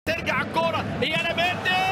ترجع الكرة يا مندي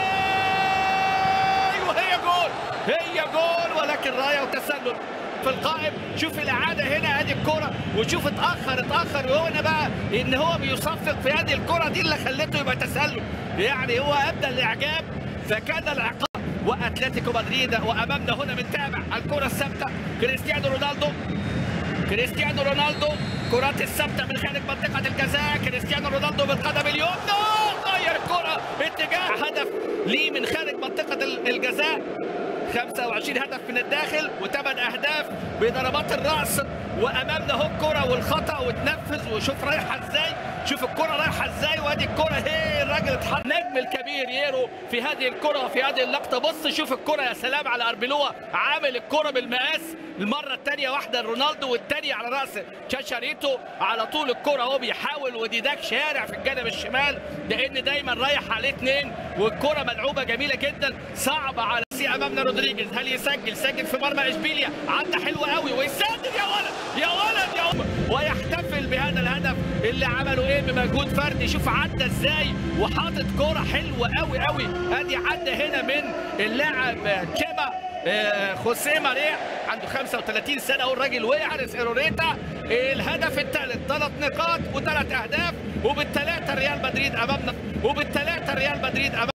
وهي جول هي جول ولكن رايه وتسلل في القائم شوف الاعاده هنا ادي الكره وشوف اتاخر اتاخر وهنا بقى ان هو بيصفق في هذه الكره دي اللي خلته يبقى تسلل يعني هو ابدى الاعجاب فكان العقاب واتلتيكو مدريد وامامنا هنا بنتابع الكره الثابته كريستيانو رونالدو كريستيانو رونالدو كرات الثابته من خارج منطقه الجزاء كريستيانو رونالدو بالقدم اليمنى غير الكره اتجاه هدف ليه من خارج منطقه الجزاء 25 هدف من الداخل وثمان اهداف بضربات الراس وامامنا اهو الكره والخطا وتنفذ وشوف رايحه ازاي شوف الكره رايحه ازاي وادي الكره هي الراجل اتحط نجم الكبير ييرو في هذه الكره وفي هذه اللقطه بص شوف الكره يا سلام على اربيلوا عامل الكره بالمقاس المره الثانيه واحده رونالدو والثانيه على راس تشاشاريتو على طول الكره اهو بيحاول وديداك شارع في الجانب الشمال لان دايما رايح عليه اثنين والكره ملعوبه جميله جدا صعبه على سي امامنا رودريجيز هل يسجل سجل في مرمى اشبيليا عدى حلو قوي ويسدد يا ولد يا ولد يا ولد ويحتفل بهذا الهدف اللي عمله ايه بمجهود فردي شوف عدى ازاي وحاطط كوره حلوه قوي قوي ادي عدى هنا من اللاعب تشيبا آه، خوسيه ماريا عنده 35 سنه والراجل وقع ايروريتا الهدف الثالث ثلاث نقاط وثلاث اهداف وبالثلاثه ريال مدريد امامنا وبالثلاثه ريال مدريد امامنا